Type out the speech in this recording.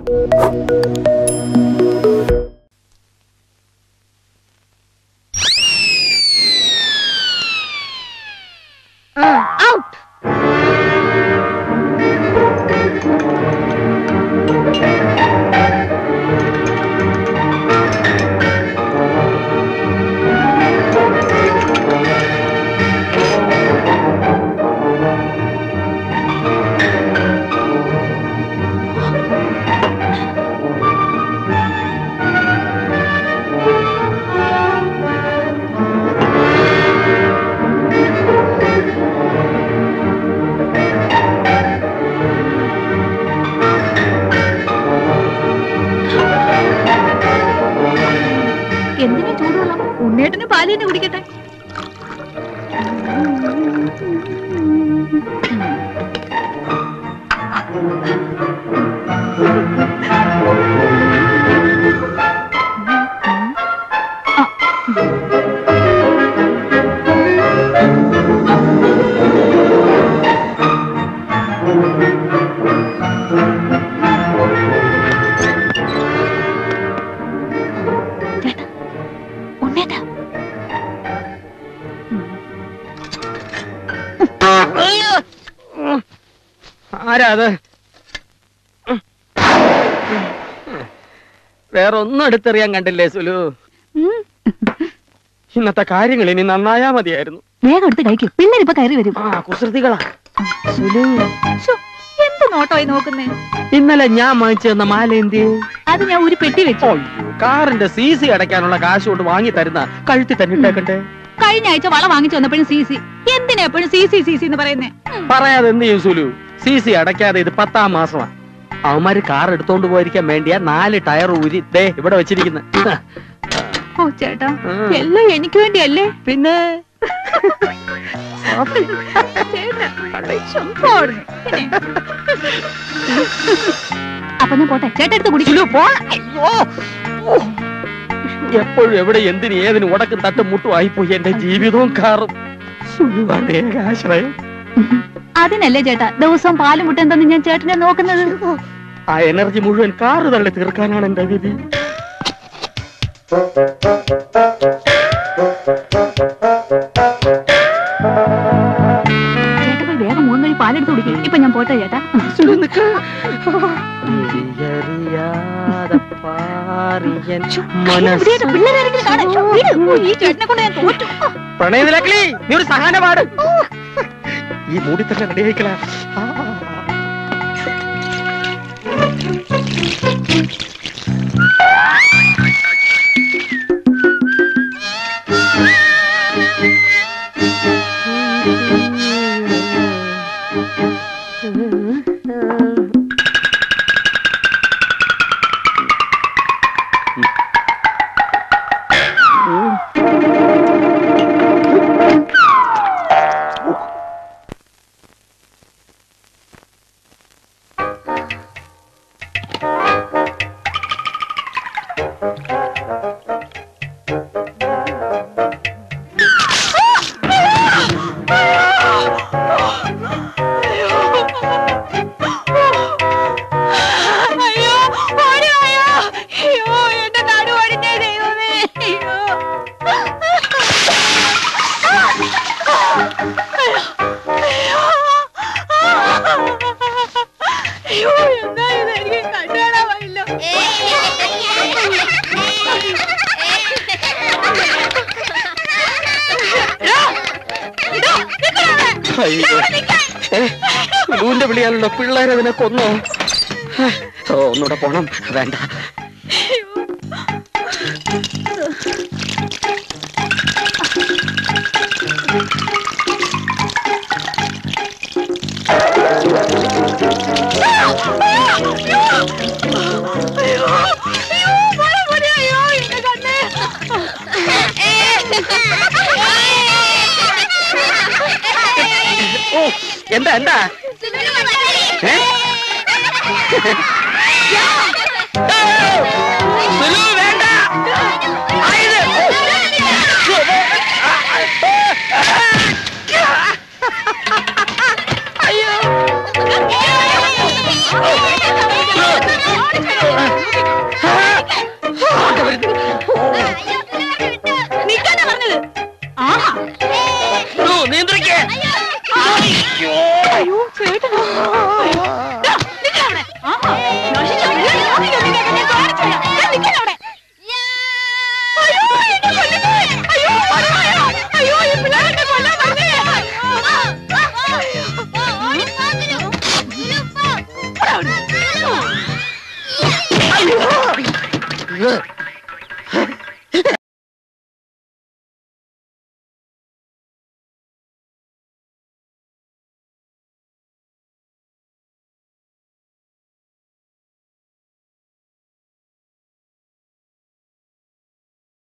Out എന്തിനാ ചൂടുവെള്ളം ഉണ്ണേട്ടന് പാല് തന്നെ കുടിക്കട്ടെ ഉണ്ണേട്ടാ ആരാ അത് വേറെ ഒന്നും എടുത്തെറിയാൻ കണ്ടില്ലേ സുലു ഉം. ഇന്നത്തെ കാര്യങ്ങൾ ഇനി നന്നായാ മതിയായിരുന്നു വേഗം എടുത്ത് കഴിക്കും പിള്ളേരിപ്പൊ കയറി വരും ആ കുസൃതികളാ സുലു ശ്ശോ, എന്ത് നോട്ടമായി നോക്കുന്നേ ഇന്നലെ ഞാൻ വാങ്ങിച്ചു തന്ന മാല എന്തി അത് ഞാൻ ഒരു പെട്ടി വെച്ചു കാറിന്റെ സി സി അടയ്ക്കാനുള്ള കാശ് കൊണ്ട് വാങ്ങി തരുന്ന കഴുത്തി തന്നെ ഇട്ടേക്കണ്ടേ കഴിഞ്ഞ ആഴ്ച വള വാങ്ങിച്ചു വന്നപ്പോഴും സി സി എന്തിനാ എപ്പോഴും സി സി സി സി എന്ന് പറയുന്നേ ഉം. പറയാതെ എന്ത് ചെയ്യും സുലു സി സി അടയ്ക്കാതെ ഇത് പത്താം മാസമാ അവന്മാര് കാർ എടുത്തോണ്ട് പോയിരിക്കാൻ വേണ്ടിയാ നാല് ടയർ ഊരി ദേ ഇവിടെ വെച്ചിരിക്കുന്നത് ഓ ചേട്ടാ ഉം. എല്ലാം എനിക്ക് വേണ്ടിയല്ലേ പിന്നെ ചേട്ടാ ചുമ്മാ പിന്നെ. അപ്പൊ ഞാൻ പോട്ടെ ചേട്ടാ എടുത്ത് കുടിക്കലോ പോ എപ്പോഴും എവിടെ എന്തിന് ഏതിന് ഉടക്കും തട്ടും മുട്ടും ആയിപ്പോയി എന്റെ ജീവിതവും കാറും സുലുവാണ് ഏകാശ്രയം അതിനല്ലേ ചേട്ടാ ദിവസവും പാലും മുട്ട എന്തെന്ന് ഞാൻ ചേട്ടനെ നോക്കുന്നത് ആ എനർജി മുഴുവൻ കാറ് തള്ളി തീർക്കാനാണ് എന്റെ വിധി ചേട്ടാ പോയി വേഗം മൂന്ന് കഴി പാലെടുത്ത് കുടിക്കും ഇപ്പൊ ഞാൻ പോട്ടെ ചേട്ടാ സുലു നിക്ക്. വിധിയറിയാതെ പാറിയൻ മനസ്സ് ഇവിടെ പിള്ളേരാരെങ്കിലും കാണാൻ ശ്ശോ, വിട്. ഓ, ഈ ചേട്ടനെ കൊണ്ട് ഞാൻ തോറ്റു പ്രണയനിലക്കളി നീ ഒരു സഹാന പാട് ഈ മൂടി തന്നെ റെഡി ആയിക്കളാ അയ്യോ ഓടി വായോ അയ്യോ എന്റെ നടു ഒടിഞ്ഞേ ദൈവമേ അയ്യോ അയ്യോ എന്താ ഇത് എനിക്ക് കണ്ടുകാണാമല്ലോ അയ്യോ ഏ, സുലുവിന്റെ വിളിയാണല്ലോ പിള്ളേരെ അതിനെ കൊന്നോ ഓ ഒന്നുകൂടെ പോണം വേണ്ട ഓ എന്താ എന്താ ഏ? സുലു വേണ്ട ആ, ഇത്. ദാ, നിക്കവിടെ. ആഹാ, നശിച്ച വീട് കാണിക്കാൻ നിന്നെ ഞാൻ കാണിച്ചു തരാം. ദാ, നിക്കവിടെ. അയ്യോ, എന്നെ കൊല്ലുന്നേ. അയ്യോ, ഓടുവായോ. അയ്യോ, ഈ പിള്ളേരെ എന്നെ കൊല്ലാൻ വരുന്നേ. പോടാ അവിടുന്ന്. അയ്യോ